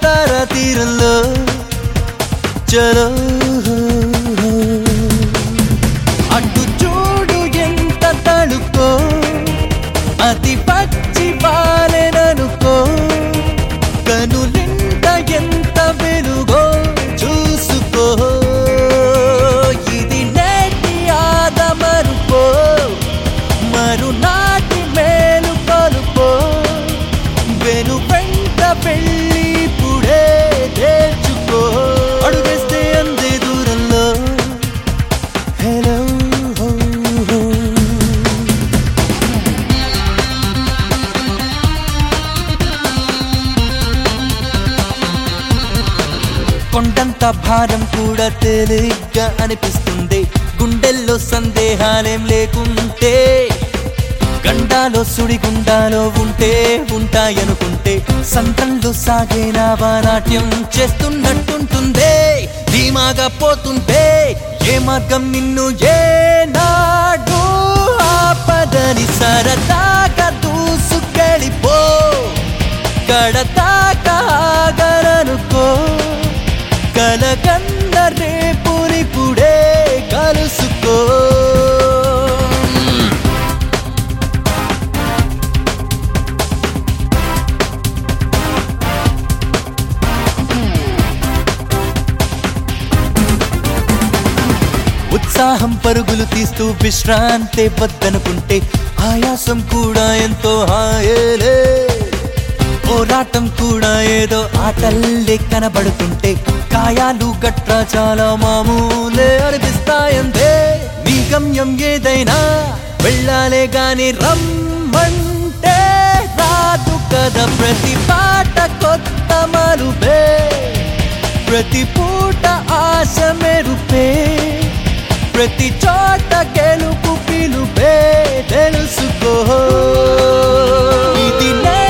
తార తీరంలో చలో అటు చూడు ఎంత తడుకో అతి పచ్చి పాలెననుకో కనులింట ఎంత వెలుగో చూసుకో ఇది నేటి ఆదమరుకో మరునాటి మేలు పలుకో వెను వెంట పెళ్ళి పుడే తేల్చుకో అడుగేస్తే అందే దూరంలో హలో కొండంత భారం కూడా తేలిగ్గా అనిపిస్తుంది గుండెల్లో సందేహాలేం లేకుంటే గండాలో సుడిగుండాలో ఉంటే ఉంటాయనుకుంటే సంతంలో సాగే నాట్యం చేస్తున్నట్టుంటుందే ధీమాగా పోతుంటే ఏ మార్గం నిన్ను ఏ నాడు ఆపదని సరదాగా దూసుకెళ్ళిపో కడతాకాగరనుకో కలగన్న రేపురిపుడే కలుసుకో ఉత్సాహం పరుగులు తీస్తూ విశ్రాంతి వద్దనుకుంటే ఆయాసం కూడా ఎంతో హాయేలే పోరాటం కూడా ఏదో ఆటల్లే కనబడుతుంటే కాయాలు గట్రా చాలా మామూలే అనిపిస్తాయందే నీ గమ్యం ఏదైనా వెళ్ళాలే గాని రమ్మంటే రాదు కదా ప్రతి పాట కొత్త మరుపే ప్రతి పూట ఆశ మెరుపే ప్రతి చోట గెలుపు పిలుపే తెలుసుకో ఇది నే